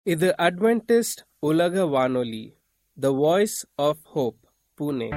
இது அட்வென்டிஸ்ட் உலக வானொலி the voice of hope Pune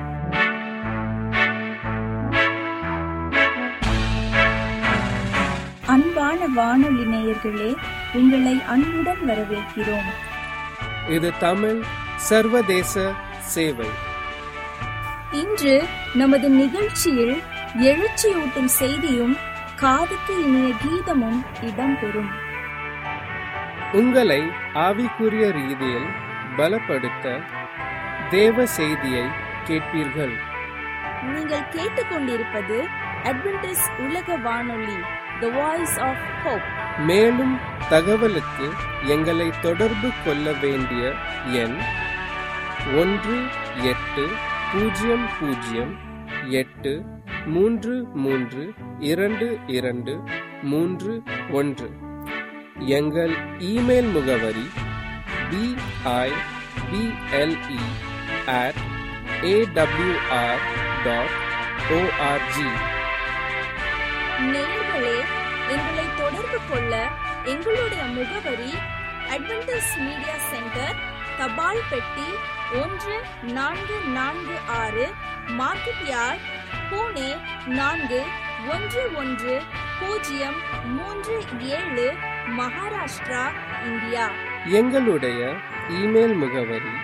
அன்பான வானொலி நேயர்களே உங்களை அன்புடன் வரவேற்கிறோம் இது தமிழ் சர்வதேச சேவை இன்று நமது நிகழ்ச்சியில் எழுச்சியூட்டும் செய்தியும் காதுக்கு இனிய கீதமும் இடம்பெறும் உங்களை ஆவிக்குரிய ரீதியில் பலப்படுத்த தேவ செய்தியை கேட்பீர்கள் நீங்கள் கேட்டுக்கொண்டிருப்பது அட்வென்டிஸ் உலக வானொலி த வாய்ஸ் ஆஃப் ஹோப் மேலும் தகவலுக்கு எங்களை தொடர்பு கொள்ள வேண்டிய எண் ஒன்று எட்டு பூஜ்ஜியம் பூஜ்ஜியம் எட்டு மூன்று மூன்று இரண்டு இரண்டு மூன்று ஒன்று எங்கள் இமெயில் முகவரி BIBLE at AWR dot ORG நேயர்களே எங்களை தொடர்பு கொள்ள எங்களுடைய முகவரி அட்வென்டிஸ் மீடியா சென்டர் தபால் பெட்டி ஒன்று நான்கு நான்கு ஆறு மார்க்கெட் யார்ட் பூனே நான்கு ஒன்று ஒன்று பூஜ்ஜியம் மூன்று ஏழு மகாராஷ்டிரா இந்தியா எங்களுடைய இமெயில் முகவரி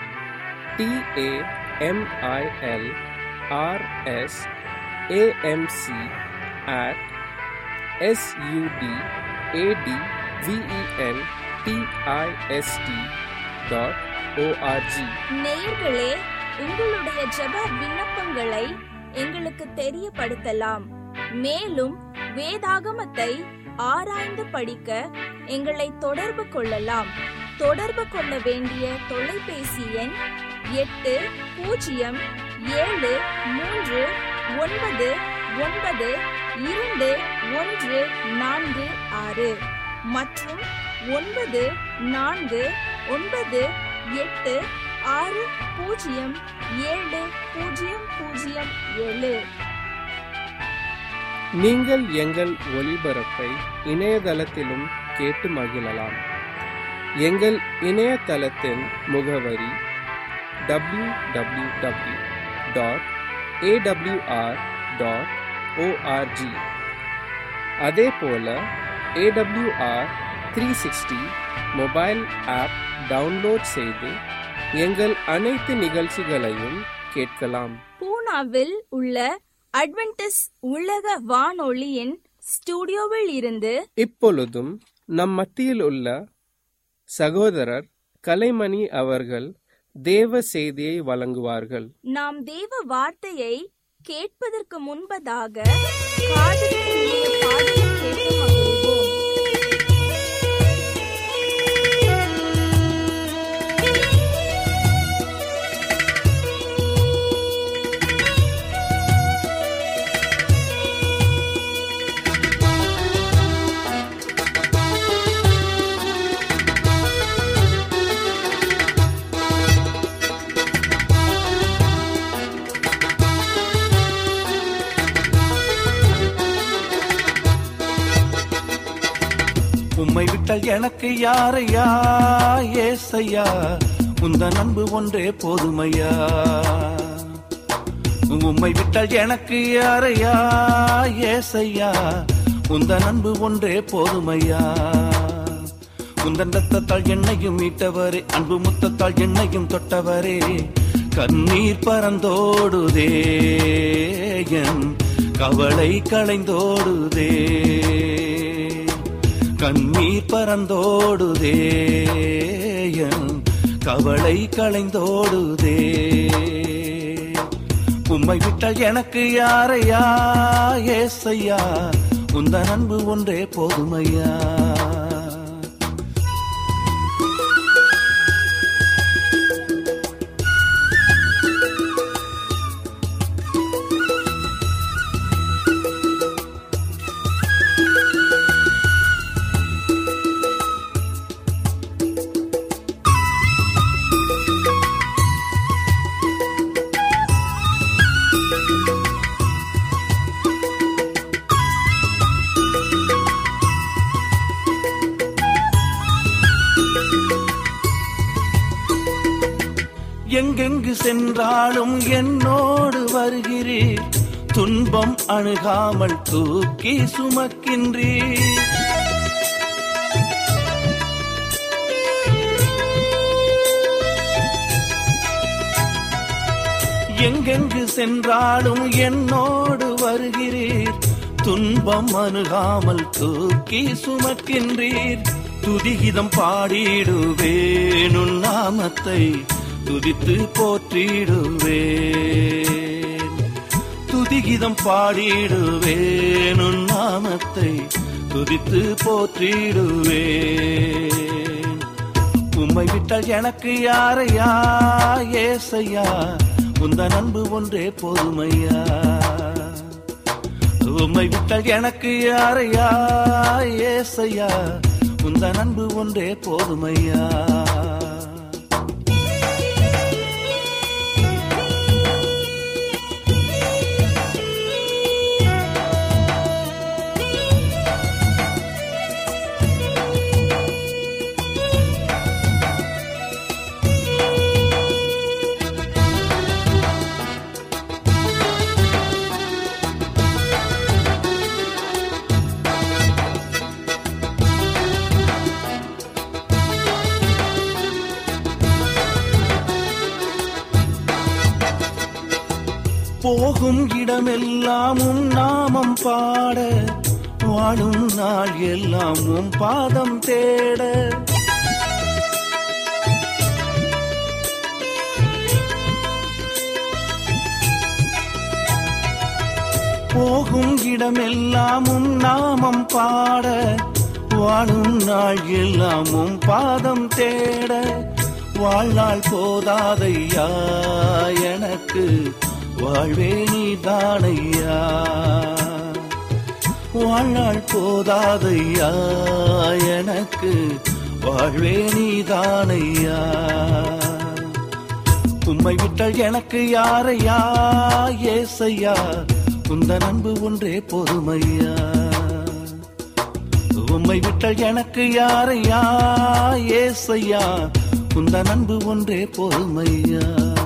TAMIL RS AMC at SUD AT VEN DIST dot ORG நேயர்களே உங்களுடைய ஜெப விண்ணப்பங்களை எங்களுக்கு தெரியப்படுத்தலாம் மேலும் வேதாகமத்தை ஆராய்ந்து படிக்க எங்களை தொடர்பு கொள்ளலாம் தொடர்பு கொள்ள வேண்டிய தொலைபேசி எண் எட்டு பூஜ்ஜியம் ஏழு மூன்று ஒன்பது ஒன்பது இரண்டு ஒன்று நான்கு ஆறு மற்றும் ஒன்பது நான்கு ஒன்பது எட்டு ஆறு பூஜ்ஜியம் ஏழு பூஜ்ஜியம் பூஜ்ஜியம் ஏழு நீங்கள் எங்கள் ஒளிபரப்பை இணையதளத்திலும் கேட்டு மகிழலாம் எங்கள் இணையதளத்தின் முகவரி W W W dot AWR dot ORG அதே போல AWR three sixty mobile app download செய்து எங்கள் அனைத்து நிகழ்ச்சிகளையும் கேட்கலாம் பூனாவில் உள்ள அட்வென்டிஸ் உலக வானொலியின் ஸ்டுடியோவில் இருந்து இப்பொழுதும் நம் மத்தியில் உள்ள சகோதரர் கலைமணி அவர்கள் தேவ செய்தியை வழங்குவார்கள் நாம் தேவ வார்த்தையை கேட்பதற்கு முன்பதாக காதுகளில் பாடலை கேட்டு மகிழ்வோம். உம்மை விட்டால் எனக்கு யாரையா ஏசையா உந்த அன்பு ஒன்றே போதுமையா உம்மை விட்டால் எனக்கு யாரையா ஏசையா உந்த அன்பு ஒன்றே போதுமையா உந்தன் ரத்தத்தால் என்னையும் மீட்டவரே அன்பு முத்தத்தால் என்னையும் தொட்டவரே கண்ணீர் பறந்தோடுதே என் கவலை களைந்தோடுதே கண்ணீர் பறந்தோடுதே என் கவலை களைந்தோடுதே உம்மை விட்டால் எனக்கு யாரையா ஏசையா உந்த அன்பு ஒன்றே போதுமையா எங்கெங்கு சென்றாலும் என்னோடு வருகிறீர் துன்பம் அணுகாமல் தூக்கி சுமக்கின்றீர் எங்கெங்கு சென்றாலும் என்னோடு வருகிறீர் துன்பம் அணுகாமல் தூக்கி சுமக்கின்றீர் துதிகிதம் பாடிடுவேன் உன் நாமத்தை துதித்து போற்றிடுவேன் துதிகிதம் பாடிடுவேன் உன் நாமத்தை துதித்து போற்றிடுவேன் உம்மை விட்டால் எனக்கு யாரையா ஏசையா உந்தன் அன்பு ஒன்றே போதுமையா உம்மை விட்டால் எனக்கு யாரையா ஏசையா உந்தன் அன்பு ஒன்றே போதுமையா போகும் இடமெல்லாம் உம் நாமம் பாட வாழும் நாள் எல்லாம் உம் பாதம் தேட போகும் இடமெல்லாம் உம் நாமம் பாட வாழும் நாள் எல்லாம் உம் பாதம் தேட வாழ்நாள் போதாதையா எனக்கு வாழ்வே நீதானையா வாழ்நாள் போதாதையா எனக்கு வாழ்வே நீதானையா உம்மை விட்டால் எனக்கு யாரையா ஏசையா உந்தன் அன்பு ஒன்றே பொறுமையா உம்மை விட்டால் எனக்கு யாரையா ஏசையா உந்தன் அன்பு ஒன்றே பொறுமையா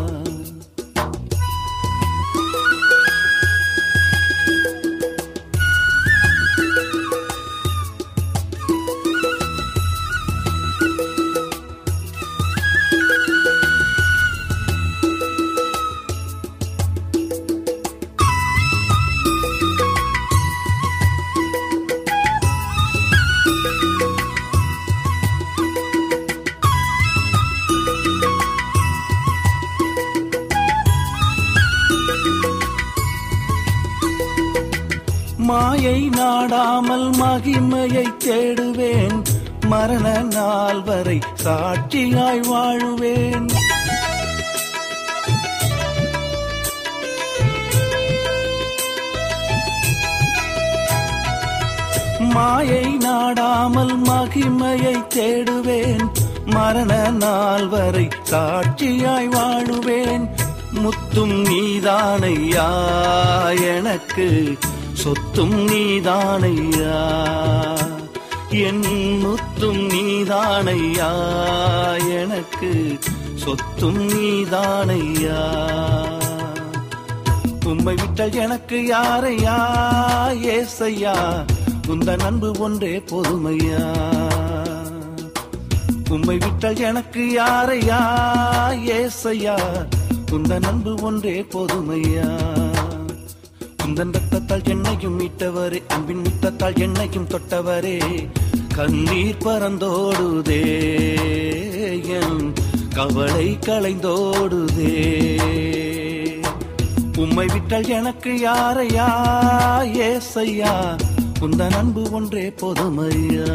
மாயை நாடாமல் மகிமையை தேடுவேன் மரண நாள் வரை சாட்சியாய் வாழுவேன் மாயை நாடாமல் மகிமையை தேடுவேன் மரண நாள் வரை சாட்சியாய் வாழுவேன் முத்தும் நீதானையா எனக்கு சொத்தும் நீதானையா என் முத்தும் நீதானையா எனக்கு சொத்தும் நீதானையா உம்மை விட்டால் எனக்கு யாரையா ஏசையா உந்தன் அன்பு ஒன்றே பொறுமையா உம்மை விட்டால் எனக்கு யாரையா ஏசையா உந்தன் அன்பு ஒன்றே பொறுமையா உந்தன் ரத்தத்தால் என்னையும் மீட்டவரே அன்பின் முத்தத்தால் என்னையும் தொட்டவரே கண்ணீர் பறந்தோடுதே என் கவலை களைந்தோடுதே உம்மை விட்டால் எனக்கு யாரையா ஏசையா உந்தன் அன்பு ஒன்றே பொதுமையா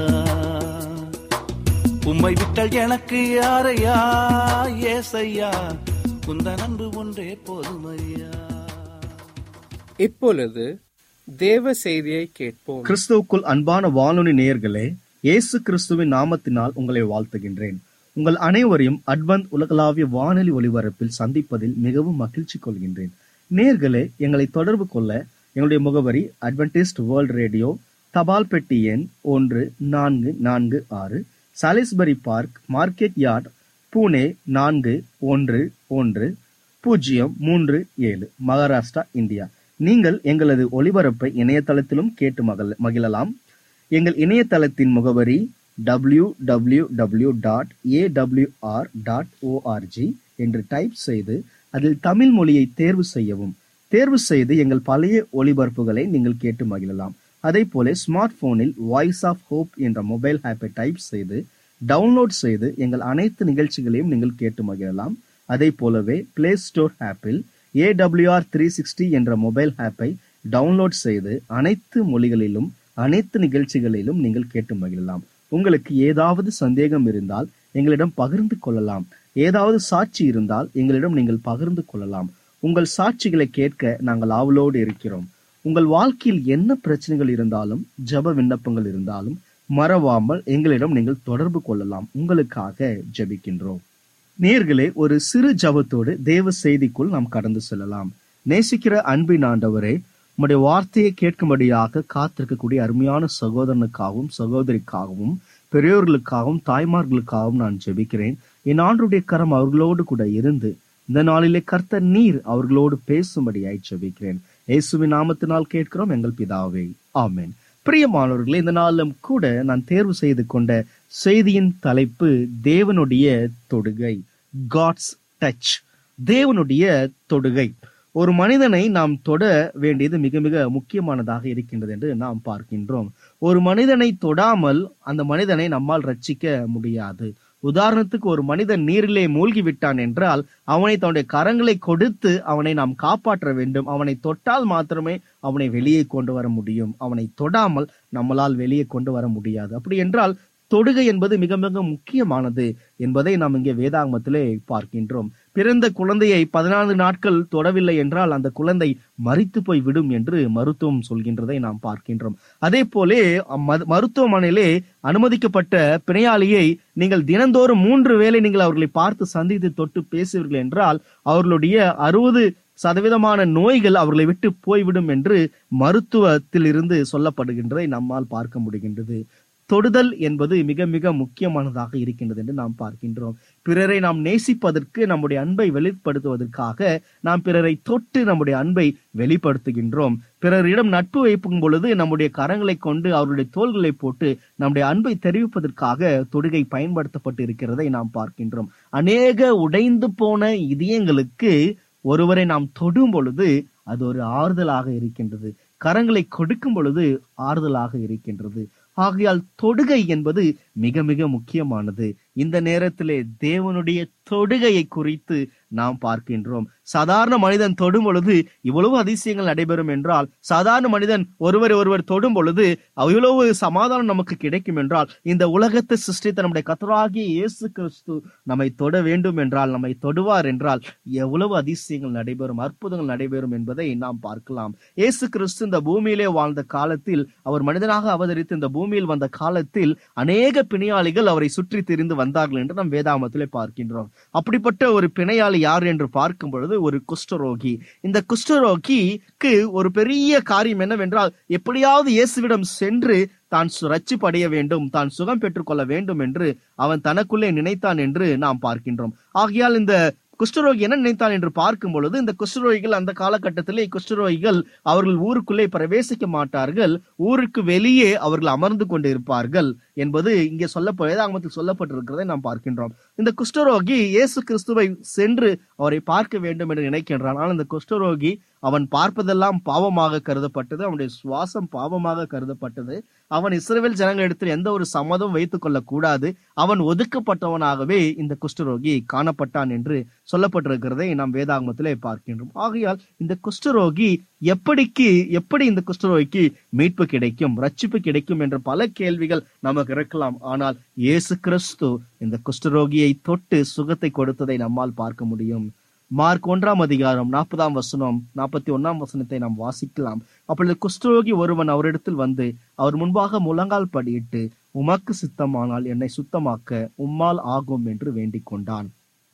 உம்மை விட்டால் எனக்கு யாரையா ஏசையா உந்தன் அன்பு ஒன்றே பொதுமையா இப்பொழுது தேவ செய்தியை கேட்போம் கிறிஸ்துவுக்குள் அன்பான வானொலி நேயர்களே இயேசு கிறிஸ்துவின் நாமத்தினால் உங்களை வாழ்த்துகின்றேன் உங்கள் அனைவரையும் அட்வந்த் உலகளாவிய வானொலி ஒலிபரப்பில் சந்திப்பதில் மிகவும் மகிழ்ச்சி கொள்கின்றேன் நேயர்களே எங்களை தொடர்பு கொள்ள எங்களுடைய முகவரி அட்வென்டிஸ்ட் வேர்ல்ட் ரேடியோ தபால் பெட்டி எண் ஒன்று நான்கு நான்கு ஆறு Salisbury park market yard Pune நான்கு ஒன்று ஒன்று பூஜ்ஜியம் மூன்று ஏழு மகாராஷ்டிரா இந்தியா நீங்கள் எங்களது ஒளிபரப்பை இணையதளத்திலும் கேட்டு மகள மகிழலாம் எங்கள் இணையதளத்தின் முகவரி W W W dot AWR dot ORG என்று டைப் செய்து அதில் தமிழ் மொழியை தேர்வு செய்யவும் தேர்வு செய்து எங்கள் பழைய ஒளிபரப்புகளை நீங்கள் கேட்டு மகிழலாம் அதே போல ஸ்மார்ட் போனில் வாய்ஸ் ஆஃப் ஹோப் என்ற மொபைல் ஆப்பை டைப் செய்து டவுன்லோட் செய்து எங்கள் அனைத்து நிகழ்ச்சிகளையும் நீங்கள் கேட்டு மகிழலாம் அதே போலவே பிளே ஸ்டோர் ஆப்பில் ஏடபிள்யூஆர் த்ரீ சிக்ஸ்டி என்ற மொபைல் ஆப்பை டவுன்லோட் செய்து அனைத்து மொழிகளிலும் அனைத்து நிகழ்ச்சிகளிலும் நீங்கள் கேட்டு மகிழலாம் உங்களுக்கு ஏதாவது சந்தேகம் இருந்தால் எங்களிடம் பகிர்ந்து கொள்ளலாம் ஏதாவது சாட்சி இருந்தால் எங்களிடம் நீங்கள் பகிர்ந்து கொள்ளலாம் உங்கள் சாட்சிகளை கேட்க நாங்கள் ஆவலோடு இருக்கிறோம் உங்கள் வாழ்க்கையில் என்ன பிரச்சனைகள் இருந்தாலும் ஜெப விண்ணப்பங்கள் இருந்தாலும் மறவாமல் எங்களிடம் நீங்கள் தொடர்பு கொள்ளலாம் உங்களுக்காக ஜெபிக்கின்றோம் நேர்களே ஒரு சிறு ஜபத்தோடு தேவ செய்திக்குள் நாம் கடந்து செல்லலாம் நேசிக்கிற அன்பின் ஆண்டவரே உம்முடைய வார்த்தையை கேட்கும்படியாக காத்திருக்கக்கூடிய அருமையான சகோதரனுக்காகவும் சகோதரிக்காகவும் பெரியோர்களுக்காகவும் தாய்மார்களுக்காகவும் நான் ஜெபிக்கிறேன் என் ஆண்டுடைய கரம் அவர்களோடு கூட இருந்து இந்த நாளிலே கர்த்தர் நீர் அவர்களோடு பேசும்படியாய் ஜெபிக்கிறேன் இயேசுவின் நாமத்தினால் கேட்கிறோம் எங்கள் பிதாவே ஆமென் பிரியமானவர்களே இந்த நாளிலும் கூட நான் தேர்வு செய்து கொண்ட செய்தியின் தலைப்பு தேவனுடைய தொடுகை காட்ஸ் டச் தேவனுடைய தொடுகை ஒரு மனிதனை நாம் தொட வேண்டியது மிக மிக முக்கியமானதாக இருக்கின்றது என்று நாம் பார்க்கின்றோம் ஒரு மனிதனை தொடாமல் அந்த மனிதனை நம்மால் ரட்சிக்க முடியாது உதாரணத்துக்கு ஒரு மனிதன் நீரிலே மூழ்கி விட்டான் என்றால் அவனை தன்னுடைய கரங்களை கொடுத்து அவனை நாம் காப்பாற்ற வேண்டும் அவனை தொட்டால் மாத்திரமே அவனை வெளியே கொண்டு வர முடியும் அவனை தொடாமல் நம்மளால் வெளியே கொண்டு வர முடியாது அப்படி என்றால் தொடுகை என்பது மிக மிக முக்கியமானது என்பதை நாம் இங்கே வேதாகமத்திலே பார்க்கின்றோம் பிறந்த குழந்தையை பதினான்கு நாட்கள் தொடவில்லை என்றால் அந்த குழந்தை மறித்து போய் விடும் என்று மருத்துவம் சொல்கின்றதை நாம் பார்க்கின்றோம் அதே போலே அம்ம- மருத்துவமனையிலே அனுமதிக்கப்பட்ட பிணையாளியை நீங்கள் தினந்தோறும் மூன்று வேளை நீங்கள் அவர்களை பார்த்து சந்தித்து தொட்டு பேசுவீர்கள் என்றால் அவர்களுடைய அறுபது சதவீதமான நோய்கள் அவர்களை விட்டு போய்விடும் என்று மருத்துவத்தில் இருந்து சொல்லப்படுகின்றதை நம்மால் பார்க்க முடிகின்றது தொடுதல் என்பது மிக மிக முக்கியமானதாக இருக்கின்றது என்று நாம் பார்க்கின்றோம் பிறரை நாம் நேசிப்பதற்கு நம்முடைய அன்பை வெளிப்படுத்துவதற்காக நாம் பிறரை தொட்டு நம்முடைய அன்பை வெளிப்படுத்துகின்றோம் பிறரிடம் நட்பு வைக்கும் பொழுது நம்முடைய கரங்களை கொண்டு அவருடைய தோள்களை போட்டு நம்முடைய அன்பை தெரிவிப்பதற்காக தொடுகை பயன்படுத்தப்பட்டு இருக்கிறதை நாம் பார்க்கின்றோம் அநேக உடைந்து போன இதயங்களுக்கு ஒருவரை நாம் தொடும் பொழுது அது ஒரு ஆறுதலாக இருக்கின்றது கரங்களை கொடுக்கும் பொழுது ஆறுதலாக இருக்கின்றது ஆகையால் தொடுகை என்பது மிக மிக முக்கியமானது இந்த நேரத்திலே தேவனுடைய தொடுகையை குறித்து நாம் பார்க்கின்றோம் சாதாரண மனிதன் தொடும் பொழுது இவ்வளவு அதிசயங்கள் நடைபெறும் என்றால் சாதாரண மனிதன் ஒருவர் ஒருவர் தொடும் பொழுது இவ்வளவு சமாதானம் நமக்கு கிடைக்கும் என்றால் இந்த உலகத்தை சிருஷ்டித்த நம்முடைய கத்தராகிய இயேசு கிறிஸ்து நம்மை தொட வேண்டும் என்றால் நம்மை தொடுவார் என்றால் எவ்வளவு அதிசயங்கள் நடைபெறும் அற்புதங்கள் நடைபெறும் என்பதை நாம் பார்க்கலாம் இயேசு கிறிஸ்து இந்த பூமியிலே வாழ்ந்த காலத்தில் அவர் மனிதனாக அவதரித்து இந்த பூமியில் வந்த காலத்தில் அநேக பிணையாளிகள் அவரை சுற்றி திரிந்து வந்தார்கள் என்று நாம் வேதாமத்திலே பார்க்கின்றோம் அப்படிப்பட்ட ஒரு பிணையாளி யார் என்று பார்க்கும் பொழுது ஒரு குஷ்டரோகி இந்த குஷ்டரோகிக்கு ஒரு பெரிய காரியம் என்னவென்றால் எப்படியாவது இயேசுவிடம் சென்று தான் சு- ரட்சிப்படைய வேண்டும் தான் சுகம் பெற்றுக்கொள்ள வேண்டும் என்று அவன் தனக்குள்ளே நினைத்தான் என்று நாம் பார்க்கின்றோம் ஆகையால் இந்த குஷ்டரோகி என்ன நினைத்தான் என்று பார்க்கும் பொழுது இந்த குஷ்டரோகிகள் அந்த காலகட்டத்திலே குஷ்டரோகிகள் அவர்கள் ஊருக்குள்ளே பிரவேசிக்க மாட்டார்கள் ஊருக்கு வெளியே அவர்கள் அமர்ந்து கொண்டு இருப்பார்கள் என்பது இங்கே சொல்ல வேதாகமத்தில் சொல்லப்பட்டிருக்கிறதை நாம் பார்க்கின்றோம் இந்த குஷ்டரோகி இயேசு கிறிஸ்துவை சென்று அவரை பார்க்க வேண்டும் என்று நினைக்கின்றான் ஆனால் இந்த குஷ்டரோகி அவன் பார்ப்பதெல்லாம் பாவமாக கருதப்பட்டது அவனுடைய சுவாசம் பாவமாக கருதப்பட்டது அவன் இஸ்ரவேல் ஜனங்களிடத்தில் எந்த ஒரு சம்மதம் வைத்துக் கொள்ளக் கூடாது அவன் ஒதுக்கப்பட்டவனாகவே இந்த குஷ்டரோகி காணப்பட்டான் என்று சொல்லப்பட்டிருக்கிறதை நாம் வேதாகமத்திலே பார்க்கின்றோம் ஆகையால் இந்த குஷ்டரோகி எப்படிக்கு எப்படி இந்த குஷ்டரோகிக்கு மீட்பு கிடைக்கும் ரட்சிப்பு கிடைக்கும் என்ற பல கேள்விகள் நமக்கு இருக்கலாம் ஆனால் இயேசு கிறிஸ்து இந்த குஷ்டரோகியை தொட்டு சுகத்தை கொடுத்ததை நம்மால் பார்க்க முடியும் மார்க் ஒன்றாம் அதிகாரம் நாற்பதாம் வசனம் நாற்பத்தி ஒன்னாம் வசனத்தை நாம் வாசிக்கலாம் அப்பொழுது குஷ்டரோகி ஒருவன் அவரிடத்தில் வந்து அவர் முன்பாக முழங்கால் படியிட்டு உமக்கு சித்தமானால் என்னை சுத்தமாக்க உம்மால் ஆகும் என்று வேண்டிக் கொண்டான்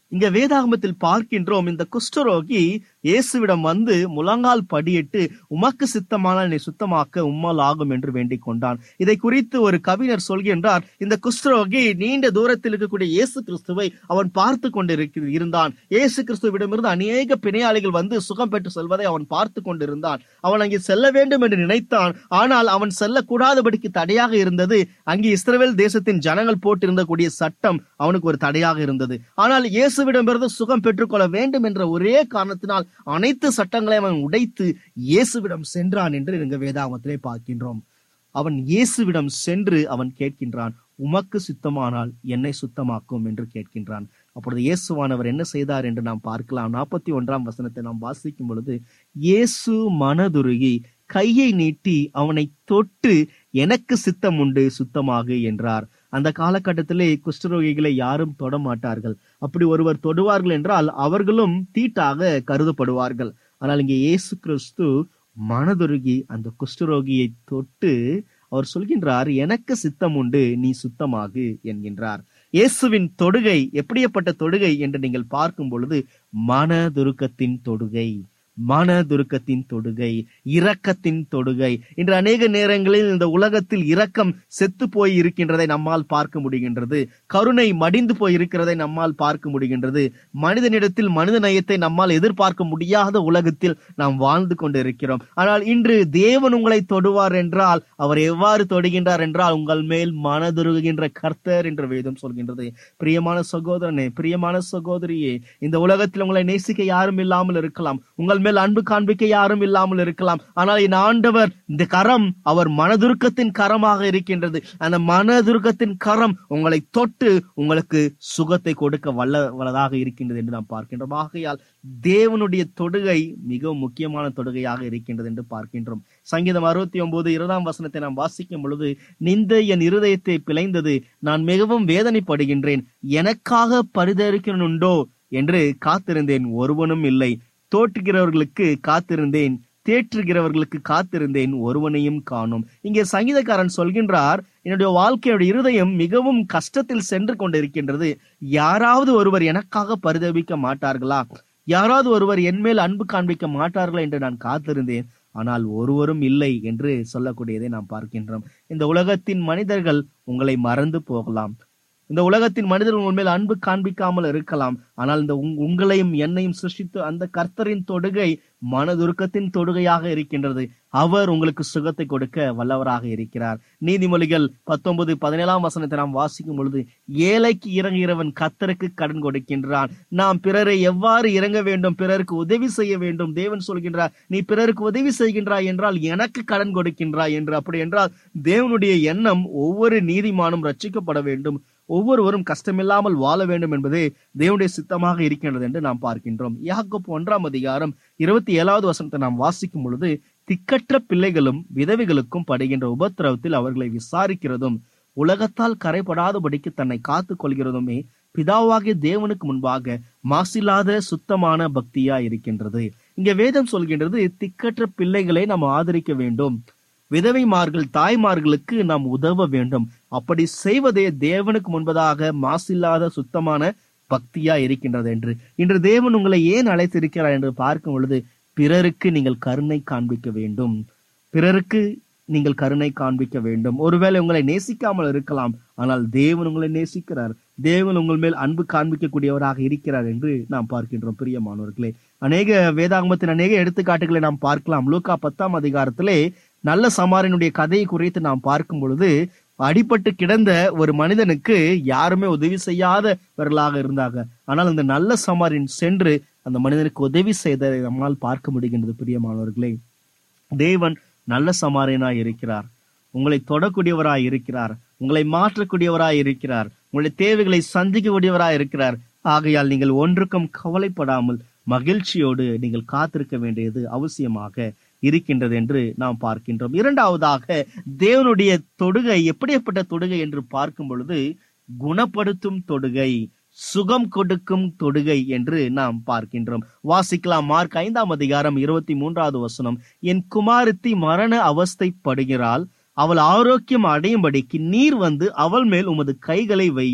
இங்க வேதாகமத்தில் பார்க்கின்றோம் இந்த குஷ்டரோகி இயேசுவிடம் வந்து முழங்கால் படியிட்டு உமக்கு சித்தமானால் நீ சுத்தமாக்க உம்மால் ஆகும் என்று வேண்டிக் கொண்டான் இதை குறித்து ஒரு கவிஞர் சொல்கின்றார் இந்த குஷ்டரோகி நீண்ட தூரத்தில் இருக்கக்கூடிய இயேசு கிறிஸ்துவை அவன் பார்த்து கொண்டு இருந்தான் இயேசு கிறிஸ்துவிடமிருந்து அநேக பிணையாளிகள் வந்து சுகம் பெற்று செல்வதை அவன் பார்த்து கொண்டிருந்தான் அவன் அங்கே செல்ல வேண்டும் என்று நினைத்தான் ஆனால் அவன் செல்லக்கூடாதபடிக்கு தடையாக இருந்தது அங்கே இஸ்ரவேல் தேசத்தின் ஜனங்கள் போட்டிருந்தக்கூடிய சட்டம் அவனுக்கு ஒரு தடையாக இருந்தது ஆனால் இயேசுவிடமிருந்து சுகம் பெற்றுக்கொள்ள வேண்டும் என்ற ஒரே காரணத்தினால் அனைத்து சட்டங்களையும் அவன் உடைத்து இயேசுவிடம் சென்றான் என்று எங்க வேதாகமத்திலே பார்க்கின்றோம் அவன் இயேசுவிடம் சென்று அவன் கேட்கின்றான் உமக்கு சுத்தமானால் என்னை சுத்தமாக்கும் என்று கேட்கின்றான் அப்பொழுது இயேசுவானவர் என்ன செய்தார் என்று நாம் பார்க்கலாம் நாற்பத்தி ஒன்றாம் வசனத்தை நாம் வாசிக்கும் பொழுது இயேசு மனதுருகி கையை நீட்டி அவனை தொட்டு எனக்கு சித்தம் உண்டு சுத்தமாகு என்றார் அந்த காலகட்டத்திலே குஷ்டரோகிகளை யாரும் தொட மாட்டார்கள் அப்படி ஒருவர் தொடுவார்கள் என்றால் அவர்களும் தீட்டாக கருதப்படுவார்கள் ஆனால் இங்கே இயேசு கிறிஸ்து மனதுருகி அந்த குஷ்டரோகியை தொட்டு அவர் சொல்கின்றார் எனக்கு சித்தம் உண்டு நீ சுத்தமாகு என்கின்றார் இயேசுவின் தொடுகை எப்படியப்பட்ட தொடுகை என்று நீங்கள் பார்க்கும் பொழுது மனதுருக்கத்தின் தொடுகை மனதுருக்கத்தின் தொடுகை இரக்கத்தின் தொடுகை இன்று அநேக நேரங்களில் இந்த உலகத்தில் இரக்கம் செத்து போய் இருக்கின்றதை நம்மால் பார்க்க முடிகின்றது கருணை மடிந்து போய் இருக்கிறதை நம்மால் பார்க்க முடிகின்றது மனிதனிடத்தில் மனித நயத்தை நம்மால் எதிர்பார்க்க முடியாத உலகத்தில் நாம் வாழ்ந்து கொண்டிருக்கிறோம் ஆனால் இன்று தேவன் உங்களை தொடுவார் என்றால் அவர் எவ்வாறு தொடுகின்றார் என்றால் உங்கள் மேல் மனதுருகுகின்ற கர்த்தர் என்று வேதம் சொல்கின்றது பிரியமான சகோதரனே பிரியமான சகோதரியே இந்த உலகத்தில் உங்களை நேசிக்க யாரும் இல்லாமல் இருக்கலாம் உங்கள் மேல் அன்பு காண்பிக்க யாரும் இல்லாமல் இருக்கலாம் ஆனால் என் ஆண்டவர் இந்த கரம் அவர் மனதுருக்கத்தின் கரமாக இருக்கின்றது அந்த மனதுருக்கத்தின் கரம் உங்களை தொட்டு உங்களுக்கு சுகத்தை கொடுக்க வல்ல வல்லதாக இருக்கின்றது என்று நாம் பார்க்கின்றோம் ஆகையால் தேவனுடைய தொடுகை மிகவும் முக்கியமான தொடுகையாக இருக்கின்றது என்று பார்க்கின்றோம் சங்கீதம் அறுபத்தி ஒன்பது இருபதாம் வசனத்தை நாம் வாசிக்கும் பொழுது நிந்த என் இருதயத்தை பிழைந்தது நான் மிகவும் வேதனைப்படுகின்றேன் எனக்காக பரிதரிக்கணுண்டோ என்று காத்திருந்தேன் ஒருவனும் இல்லை தோற்றுகிறவர்களுக்கு காத்திருந்தேன் தேற்றுகிறவர்களுக்கு காத்திருந்தேன் ஒருவனையும் காணும் இங்கே சங்கீதக்காரன் சொல்கின்றார் என்னுடைய வாழ்க்கையோட இருதயம் மிகவும் கஷ்டத்தில் சென்று கொண்டிருக்கின்றது யாராவது ஒருவர் எனக்காக பரிதவிக்க மாட்டார்களா யாராவது ஒருவர் என் மேல் அன்பு காண்பிக்க மாட்டார்களா என்று நான் காத்திருந்தேன் ஆனால் ஒருவரும் இல்லை என்று சொல்லக்கூடியதை நாம் பார்க்கின்றோம் இந்த உலகத்தின் மனிதர்கள் உங்களை மறந்து போகலாம் இந்த உலகத்தின் மனிதர்கள் உங்கள் மேல் அன்பு காண்பிக்காமல் இருக்கலாம் ஆனால் இந்த உங்- உங்களையும் என்னையும் சிருஷ்டித்து அந்த கர்த்தரின் தொடுகை மனதுருக்கத்தின் தொடுகையாக இருக்கின்றது அவர் உங்களுக்கு சுகத்தை கொடுக்க வல்லவராக இருக்கிறார் நீதிமொழிகள் பத்தொன்பது பதினேழாம் வசனத்தை நாம் வாசிக்கும் பொழுது ஏழைக்கு இறங்குகிறவன் கர்த்தருக்கு கடன் கொடுக்கின்றான் நாம் பிறரை எவ்வாறு இறங்க வேண்டும் பிறருக்கு உதவி செய்ய வேண்டும் தேவன் சொல்கின்றார் நீ பிறருக்கு உதவி செய்கின்றாய் என்றால் எனக்கு கடன் கொடுக்கின்றாய் என்று அப்படி என்றால் தேவனுடைய எண்ணம் ஒவ்வொரு நீதிமானும் ரட்சிக்கப்பட வேண்டும் ஒவ்வொருவரும் கஷ்டமில்லாமல் வாழ வேண்டும் என்பதே தேவனுடைய சித்தமாக இருக்கின்றது என்று நாம் பார்க்கின்றோம் யாக்கோப்பு ஒன்றாம் அதிகாரம் இருபத்தி ஏழாவது வசனத்தை நாம் வாசிக்கும் பொழுது திக்கற்ற பிள்ளைகளும் விதவைகளுக்கும் படுகின்ற உபத்திரவத்தில் அவர்களை விசாரிக்கிறதும் உலகத்தால் கரைபடாதபடிக்கு தன்னை காத்துக் கொள்கிறதுமே பிதாவாகிய தேவனுக்கு முன்பாக மாசில்லாத சுத்தமான பக்தியா இருக்கின்றது இங்க வேதம் சொல்கின்றது திக்கற்ற பிள்ளைகளை நாம் ஆதரிக்க வேண்டும் விதவைமார்கள் தாய்மார்களுக்கு நாம் உதவ வேண்டும் அப்படி செய்வதே தேவனுக்கு முன்பதாக மாசில்லாத சுத்தமான பக்தியா இருக்கின்றது என்று இன்று தேவன் உங்களை ஏன் அழைத்திருக்கிறார் என்று பார்க்கும் பொழுது பிறருக்கு நீங்கள் கருணை காண்பிக்க வேண்டும் பிறருக்கு நீங்கள் கருணை காண்பிக்க வேண்டும் ஒருவேளை உங்களை நேசிக்காமல் இருக்கலாம் ஆனால் தேவன் உங்களை நேசிக்கிறார் தேவன் உங்கள் மேல் அன்பு காண்பிக்கக்கூடியவராக இருக்கிறார் என்று நாம் பார்க்கின்றோம் பிரியமானவர்களே அநேக வேதாகமத்தின் அநேக எடுத்துக்காட்டுகளை நாம் பார்க்கலாம் லூக்கா பத்தாம் அதிகாரத்திலே நல்ல சமாரியனுடைய கதையை குறித்து நாம் பார்க்கும் பொழுது அடிபட்டு கிடந்த ஒரு மனிதனுக்கு யாருமே உதவி செய்யாதவர்களாக இருந்தாங்க ஆனால் அந்த நல்ல சமாரியன் சென்று அந்த மனிதனுக்கு உதவி செய்ததை நம்மால் பார்க்க முடிகின்றது பிரியமானவர்களே தேவன் நல்ல சமாரியனாய் இருக்கிறார் உங்களை தொடக்கூடியவராய் இருக்கிறார் உங்களை மாற்றக்கூடியவராய் இருக்கிறார் உங்களுடைய தேவைகளை சந்திக்கக்கூடியவராய் இருக்கிறார் ஆகையால் நீங்கள் ஒன்றுக்கும் கவலைப்படாமல் மகிழ்ச்சியோடு நீங்கள் காத்திருக்க வேண்டியது அவசியமாக இருக்கின்றது என்று நாம் பார்க்கின்றோம் இரண்டாவதாக தேவனுடைய தொடுகை எப்படிப்பட்ட தொடுகை என்று பார்க்கும் பொழுது குணப்படுத்தும் தொடுகை சுகம் கொடுக்கும் தொடுகை என்று நாம் பார்க்கின்றோம் வாசிக்கலாம் மார்க் ஐந்தாம் அதிகாரம் இருபத்தி மூன்றாவது வசனம் என் குமாரத்தி மரண அவஸ்தைப்படுகிறாள் அவள் ஆரோக்கியம் அடையும்படிக்கு நீர் வந்து அவள் மேல் உமது கைகளை வையும்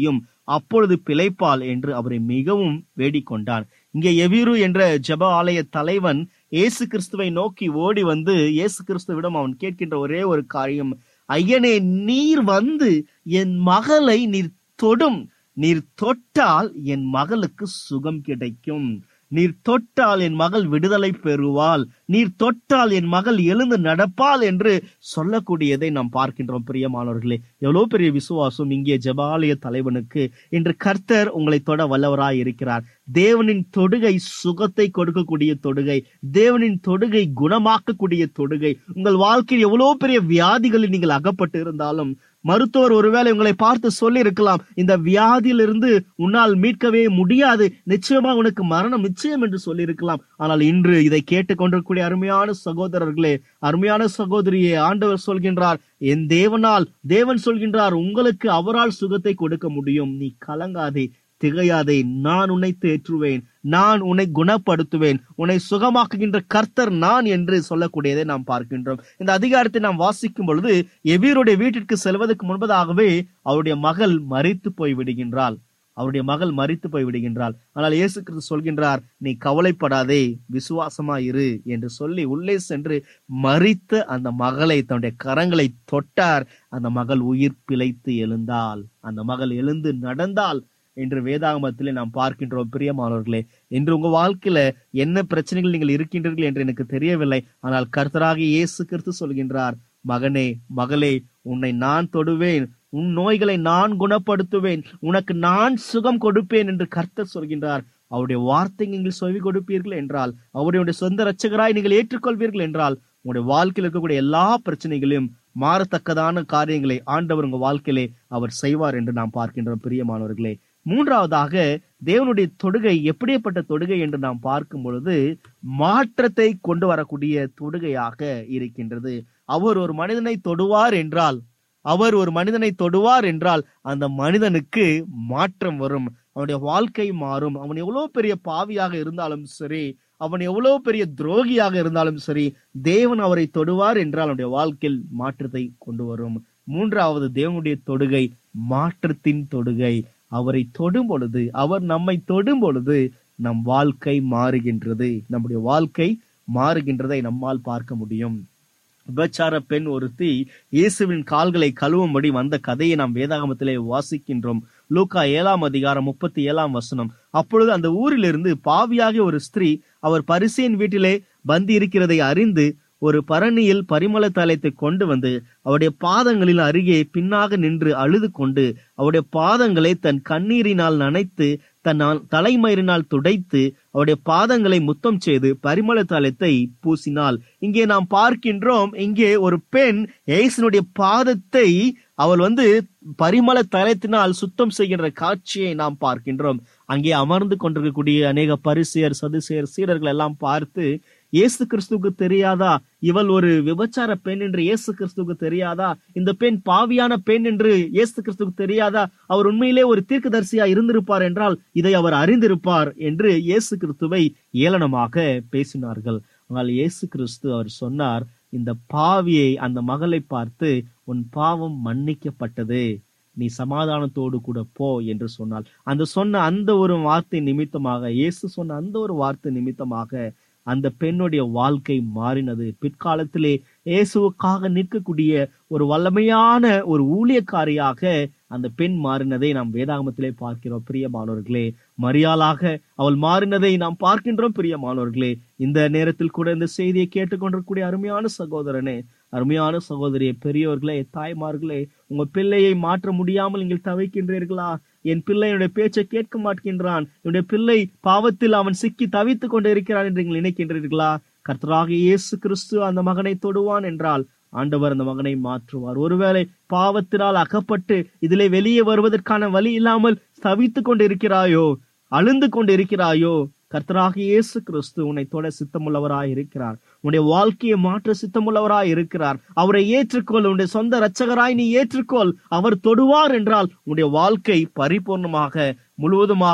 அப்பொழுது பிழைப்பாள் என்று அவரை மிகவும் வேடிக் கொண்டான் இங்கே எவிரு என்ற ஜெப ஆலய தலைவன் இயேசு கிறிஸ்துவை நோக்கி ஓடி வந்து இயேசு கிறிஸ்துவிடம் அவன் கேட்கின்ற ஒரே ஒரு காரியம் ஐயனே நீர் வந்து என் மகளை நீர் தொடும் நீர் தொட்டால் என் மகளுக்கு சுகம் கிடைக்கும் நீர் தொட்டால் என் மகள் விடுதலை பெறுவாள் நீர் தொட்டால் என் மகள் எழுந்து நடப்பாள் என்று சொல்லக்கூடியதை நாம் பார்க்கின்றோம் பிரியமானவர்களே எவ்வளவு பெரிய விசுவாசம் இங்கே ஜெபாலய தலைவனுக்கு இன்று கர்த்தர் உங்களை தொட வல்லவராய் இருக்கிறார் தேவனின் தொடுகை சுகத்தை கொடுக்கக்கூடிய தொடுகை தேவனின் தொடுகை குணமாக்கக்கூடிய தொடுகை உங்கள் வாழ்க்கையில் எவ்வளவு பெரிய வியாதிகளில் நீங்கள் அகப்பட்டு இருந்தாலும் மருத்துவர் ஒருவேளை உங்களை பார்த்து சொல்லி இருக்கலாம் இந்த வியாதியிலிருந்து உன்னால் மீட்கவே முடியாது நிச்சயமா உனக்கு மரணம் நிச்சயம் என்று சொல்லி இருக்கலாம் ஆனால் இன்று இதை கேட்டுக்கொண்டிருக்கக்கூடிய அருமையான சகோதரர்களே அருமையான சகோதரியே ஆண்டவர் சொல்கின்றார் என் தேவனால் தேவன் சொல்கின்றார் உங்களுக்கு அவரால் சுகத்தை கொடுக்க முடியும் நீ கலங்காதே திகையாதே நான் உன்னை தேற்றுவேன் நான் உன்னை குணப்படுத்துவேன் உன்னை சுகமாக்குகின்ற கர்த்தர் நான் என்று சொல்லக்கூடியதை நாம் பார்க்கின்றோம் இந்த அதிகாரத்தை நாம் வாசிக்கும் பொழுது எவீருடைய வீட்டிற்கு செல்வதற்கு முன்பதாகவே அவருடைய மகள் மறித்து போய் விடுகின்றாள் அவருடைய மகள் மறித்து போய் விடுகின்றாள் ஆனால் இயேசு கிறிஸ்து சொல்கின்றார் நீ கவலைப்படாதே விசுவாசமா இரு என்று சொல்லி உள்ளே சென்று மறித்த அந்த மகளை தன்னுடைய கரங்களை தொட்டார் அந்த மகள் உயிர் பிழைத்து எழுந்தாள் அந்த மகள் எழுந்து நடந்தாள் என்று வேதாகமத்திலே நாம் பார்க்கின்றோம் பிரியமானவர்களே இன்று உங்க வாழ்க்கையில என்ன பிரச்சனைகள் நீங்கள் இருக்கின்றீர்கள் என்று எனக்கு தெரியவில்லை ஆனால் கர்த்தராகிய இயேசு கிறிஸ்து சொல்கின்றார் மகனே மகளே உன்னை நான் தொடுவேன் உன் நோய்களை நான் குணப்படுத்துவேன் உனக்கு நான் சுகம் கொடுப்பேன் என்று கர்த்தர் சொல்கின்றார் அவருடைய வார்த்தை நீங்கள் செவி கொடுப்பீர்கள் என்றால் அவருடைய சொந்த ரட்சகராய் நீங்கள் ஏற்றுக்கொள்வீர்கள் என்றால் உங்களுடைய வாழ்க்கையில் இருக்கக்கூடிய எல்லா பிரச்சனைகளையும் மாறத்தக்கதான காரியங்களை ஆண்டவர் உங்க வாழ்க்கையிலே அவர் செய்வார் என்று நாம் பார்க்கின்றோம் பிரியமானவர்களே மூன்றாவதாக தேவனுடைய தொடுகை எப்படிப்பட்ட தொடுகை என்று நாம் பார்க்கும் பொழுது மாற்றத்தை கொண்டு வரக்கூடிய தொடுகையாக இருக்கின்றது அவர் ஒரு மனிதனை தொடுவார் என்றால் அவர் ஒரு மனிதனை தொடுவார் என்றால் அந்த மனிதனுக்கு மாற்றம் வரும் அவனுடைய வாழ்க்கை மாறும் அவன் எவ்வளவு பெரிய பாவியாக இருந்தாலும் சரி அவன் எவ்வளவு பெரிய துரோகியாக இருந்தாலும் சரி தேவன் அவரை தொடுவார் என்றால் அவனுடைய வாழ்க்கையில் மாற்றத்தை கொண்டு வரும் மூன்றாவது தேவனுடைய தொடுகை மாற்றத்தின் தொடுகை அவரை தொடும் பொழுது அவர் நம்மை தொடும் பொழுது நம் வாழ்க்கை மாறுகின்றது நம்முடைய வாழ்க்கை மாறுகின்றதை நம்மால் பார்க்க முடியும் விபச்சார பெண் ஒருத்தி இயேசுவின் கால்களை கழுவும்படி வந்த கதையை நாம் வேதாகமத்திலே வாசிக்கின்றோம் லூக்கா ஏழாம் அதிகாரம் முப்பத்தி ஏழாம் வசனம் அப்பொழுது அந்த ஊரிலிருந்து பாவியாகிய ஒரு ஸ்திரீ அவர் பரிசேன் வீட்டிலே பந்தி இருக்கிறதை அறிந்து ஒரு பரணியில் பரிமள தைலத்தை கொண்டு வந்து அவருடைய பாதங்களில் அருகே பின்னாக நின்று அழுது கொண்டு அவருடைய பாதங்களை தன் கண்ணீரினால் நனைத்து தன் தலைமயிரினால் துடைத்து அவருடைய பாதங்களை முத்தம் செய்து பரிமள தைலத்தை பூசினாள் இங்கே நாம் பார்க்கின்றோம் இங்கே ஒரு பெண் ஏசனுடைய பாதத்தை அவள் வந்து பரிமள தைலத்தினால் சுத்தம் செய்கின்ற காட்சியை நாம் பார்க்கின்றோம் அங்கே அமர்ந்து கொண்டிருக்கக்கூடிய அநேக பரிசெயர் சதுசெயர் சீடர்கள் எல்லாம் பார்த்து இயேசு கிறிஸ்துவுக்கு தெரியாதா இவள் ஒரு விபச்சார பெண் என்று இயேசு கிறிஸ்துவுக்கு தெரியாதா இந்த பெண் பாவியான பெண் என்று இயேசு கிறிஸ்துவுக்கு தெரியாதா அவர் உண்மையிலே ஒரு தீர்க்கதரிசியா இருந்திருப்பார் என்றால் இதை அவர் அறிந்திருப்பார் என்று இயேசு கிறிஸ்துவை ஏளனமாக பேசினார்கள் ஆனால் இயேசு கிறிஸ்து அவர் சொன்னார் இந்த பாவியை அந்த மகளை பார்த்து உன் பாவம் மன்னிக்கப்பட்டது நீ சமாதானத்தோடு கூட போ என்று சொன்னால் அந்த சொன்ன அந்த ஒரு வார்த்தை நிமித்தமாக இயேசு சொன்ன அந்த ஒரு வார்த்தை நிமித்தமாக அந்த பெண்ணுடைய வாழ்க்கை மாறினது பிற்காலத்திலே இயேசுவுக்காக நிற்கக்கூடிய ஒரு வல்லமையான ஒரு ஊழியக்காரியாக அந்த பெண் மாறினதை நாம் வேதாகமத்திலே பார்க்கிறோம் பிரியமானவர்களே மரியாளாக அவள் மாறினதை நாம் பார்க்கின்றோம் பிரியமானவர்களே இந்த நேரத்தில் கூட இந்த செய்தியை கேட்டுக்கொண்டிருக்கக்கூடிய அருமையான சகோதரனே அருமையான சகோதரியே பெரியவர்களே தாய்மார்களே உங்க பிள்ளையை மாற்ற முடியாமல் நீங்கள் தவிக்கின்றீர்களா என் பிள்ளை என்னுடைய பேச்சை கேட்க மாட்டேன்றான் என்னுடைய பிள்ளை பாவத்தில் அவன் சிக்கி தவித்துக் கொண்டு இருக்கிறான் என்று நீங்கள் நினைக்கின்றீர்களா கர்த்தராக இயேசு கிறிஸ்து அந்த மகனை தொடுவான் என்றால் ஆண்டவர் அந்த மகனை மாற்றுவார் ஒருவேளை பாவத்தினால் அகப்பட்டு இதிலே வெளியே வருவதற்கான வழி இல்லாமல் தவித்துக் கொண்டு இருக்கிறாயோ அழுந்து கொண்டு இருக்கிறாயோ கர்த்தராக இயேசு கிறிஸ்து உன்னை தொட சித்தமுள்ளவராய் இருக்கிறார் உன்னுடைய வாழ்க்கையை மாற்ற சித்தமுள்ளவராய் இருக்கிறார் அவரை ஏற்றுக்கொள் உன்னுடைய சொந்த இரட்சகராய் நீ ஏற்றுக்கொள் அவர் தொடுவார் என்றால் உன்னுடைய வாழ்க்கை பரிபூர்ணமாக முழுவதுமாக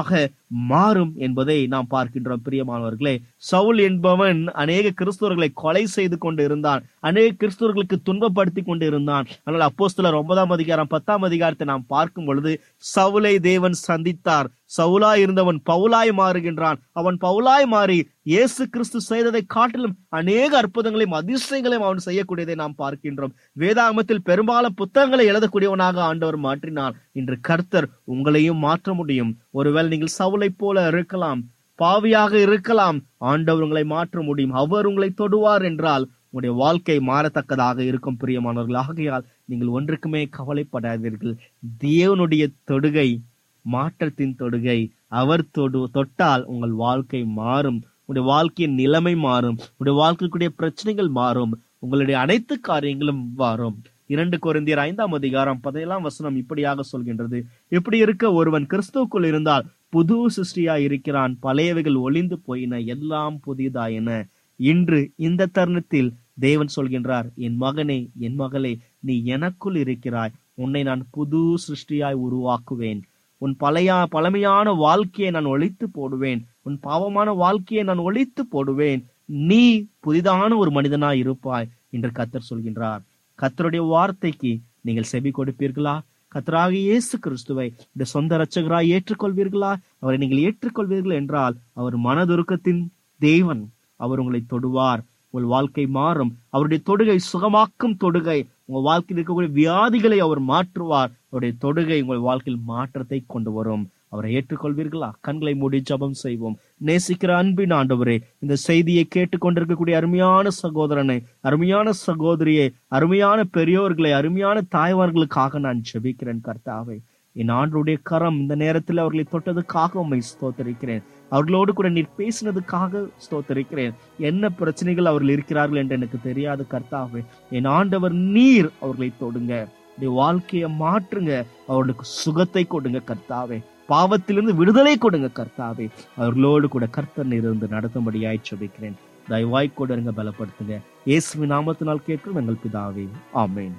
மாறும் என்பதை நாம் பார்க்கின்றோம் பிரியமானவர்களே சவுல் என்பவன் அநேக கிறிஸ்தவர்களை கொலை செய்து கொண்டு இருந்தான் அநேக கிறிஸ்தவர்களுக்கு துன்பப்படுத்தி கொண்டு இருந்தான் ஆனால் அப்போஸ்தலர் ஒன்பதாம் அதிகாரம் பத்தாம் அதிகாரத்தை நாம் பார்க்கும் பொழுது சவுலை தேவன் சந்தித்தார் சவுலாய் இருந்தவன் பவுலாய் மாறுகின்றான் அவன் பவுலாய் மாறி இயேசு கிறிஸ்து செய்ததை காட்டிலும் அநேக அற்புதங்களையும் அதிசயங்களையும் அவன் செய்யக்கூடியதை நாம் பார்க்கின்றோம் வேதாகமத்தில் பெரும்பாலும் புத்தகங்களை எழுதக்கூடியவனாக ஆண்டவர் மாற்றினார் இன்று கர்த்தர் உங்களையும் மாற்ற முடியும் ஒருவேளை நீங்கள் சவுலை போல இருக்கலாம் பாவியாக இருக்கலாம் ஆண்டவர் உங்களை மாற்ற முடியும் அவர் உங்களை தொடுவார் என்றால் உங்களுடைய வாழ்க்கை மாறத்தக்கதாக இருக்கும் பிரியமானவர்கள் ஆகையால் நீங்கள் ஒன்றுக்குமே கவலைப்படாதீர்கள் தேவனுடைய தொடுகை மாற்றத்தின் தொடுகை அவர் தொடு தொட்டால் உங்கள் வாழ்க்கை மாறும் உங்களுடைய வாழ்க்கையின் நிலைமை மாறும் உங்களுடைய வாழ்க்கைக்குரிய பிரச்சனைகள் மாறும் உங்களுடைய அனைத்து காரியங்களும் மாறும் இரண்டு கொரிந்தியர் ஐந்தாம் அதிகாரம் பதினேழாம் வசனம் இப்படியாக சொல்கின்றது இப்படி இருக்க ஒருவன் கிறிஸ்துவுக்குள் இருந்தால் புது சிருஷ்டியா இருக்கிறான் பழையவைகள் ஒளிந்து போயின எல்லாம் புதிதாயின இன்று இந்த தருணத்தில் தேவன் சொல்கின்றார் என் மகனே என் மகளே நீ எனக்குள் இருக்கிறாய் உன்னை நான் புது சிருஷ்டியாய் உருவாக்குவேன் உன் பழைய பழமையான வாழ்க்கையை நான் ஒழித்து போடுவேன் உன் பாவமான வாழ்க்கையை நான் ஒழித்து போடுவேன் நீ புதிதான ஒரு மனிதனாய் இருப்பாய் என்று கத்தர் சொல்கின்றார் கத்தருடைய வார்த்தைக்கு நீங்கள் செவி கொடுப்பீர்களா கத்தராக இயேசு கிறிஸ்துவை இந்த சொந்த இரட்சகராய் ஏற்றுக்கொள்வீர்களா அவரை நீங்கள் ஏற்றுக்கொள்வீர்கள் என்றால் அவர் மனதுருக்கத்தின் தேவன் அவர் உங்களை தொடுவார் உங்கள் வாழ்க்கை மாறும் அவருடைய தொடுகை சுகமாக்கும் தொடுகை உங்க வாழ்க்கையில் இருக்கக்கூடிய வியாதிகளை அவர் மாற்றுவார் அவருடைய தொடுகை உங்கள் வாழ்க்கையில் மாற்றத்தை கொண்டு வரும் அவரை ஏற்றுக்கொள்வீர்களா கண்களை மூடி ஜபம் செய்வோம் நேசிக்கிற அன்பின் ஆண்டவரே இந்த செய்தியை கேட்டுக்கொண்டிருக்கக்கூடிய அருமையான சகோதரனை அருமையான சகோதரியை அருமையான பெரியோர்களை அருமையான தாய்மார்களுக்காக நான் ஜெபிக்கிறேன் கர்த்தாவை என் ஆண்டுடைய கரம் இந்த நேரத்தில் அவர்களை தொட்டதுக்காக உண்மை ஸ்தோத்தரிக்கிறேன் அவர்களோடு கூட நீர் பேசினதுக்காக ஸ்தோத்தரிக்கிறேன் என்ன பிரச்சனைகள் அவர்கள் இருக்கிறார்கள் என்று எனக்கு தெரியாது கர்த்தாவே என் ஆண்டவர் நீர் அவர்களை தொடுங்க உடைய வாழ்க்கையை மாற்றுங்க அவர்களுக்கு சுகத்தை கொடுங்க கர்த்தாவே பாவத்திலிருந்து விடுதலை கொடுங்க கர்த்தாவே அவர்களோடு கூட கர்த்தர் இருந்து நடத்தும்படியாய் சொல்லிக்கிறேன் தயவாய் கொடுங்க பலப்படுத்துங்க இயேசுவின் நாமத்தினால் கேட்கும் எங்கள் பிதாவே ஆமேன்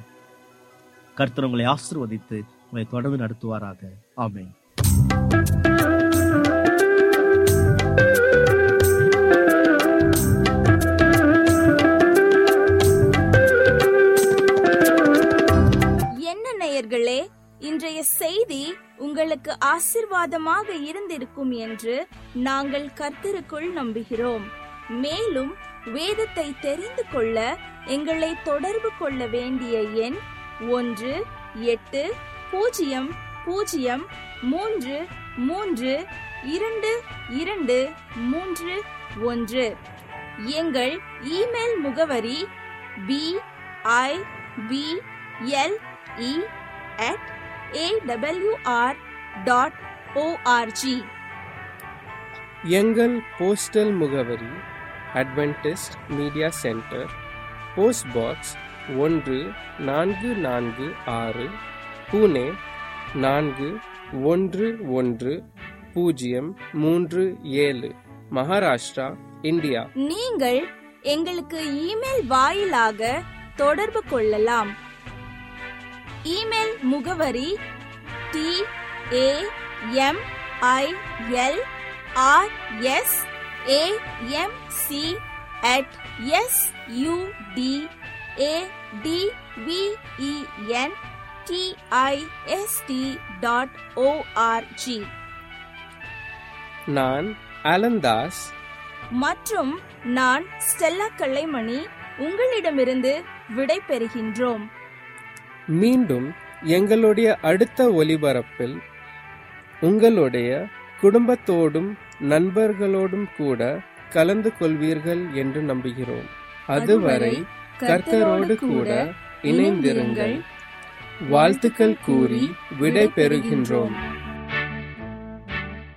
கர்த்தர் உங்களை ஆசிர்வதித்து உங்களை தொடர்ந்து நடத்துவாராக ஆமேன் என்ன நேயர்களே இன்றைய செய்தி உங்களுக்கு ஆசிர்வாதமாக இருந்திருக்கும் என்று நாங்கள் கர்த்தருக்குள் நம்புகிறோம் மேலும் வேதத்தை தெரிந்து கொள்ள எங்களை தொடர்பு கொள்ள வேண்டிய எண் ஒன்று எட்டு பூஜ்ஜியம் பூஜ்ஜியம் மூன்று மூன்று இரண்டு இரண்டு மூன்று ஒன்று எங்கள் இமெயில் முகவரி B I B L E at AWR dot ORG எங்கள் போஸ்டல் முகவரி Adventist media centre post box ஒன்று நான்கு நான்கு ஆறு புனே நான்கு ஒன்று ஒன்று பூஜ்ஜியம் மூன்று ஏழு மகாராஷ்டிரா இந்தியா நீங்கள் எங்களுக்கு இமெயில் வாயிலாக தொடர்பு கொள்ளலாம் இமெயில் முகவரி T A M I L R S A M C at S U D A T V E N D I S T dot ORG நான் அலந்தாஸ் மற்றும் நான் ஸ்டெல்லா கல்லைமணி உங்களிடமிருந்து விடை பெறுகின்றோம் மீண்டும் எங்களுடைய அடுத்த ஒலிபரப்பில் உங்களுடைய குடும்பத்தோடும் நண்பர்களோடும் கூட கலந்து கொள்வீர்கள் என்று நம்புகிறோம் அதுவரை கர்த்தரோடு கூட இணைந்திருங்கள் வாழ்த்துக்கள் கூறி விடை பெறுகின்றோம்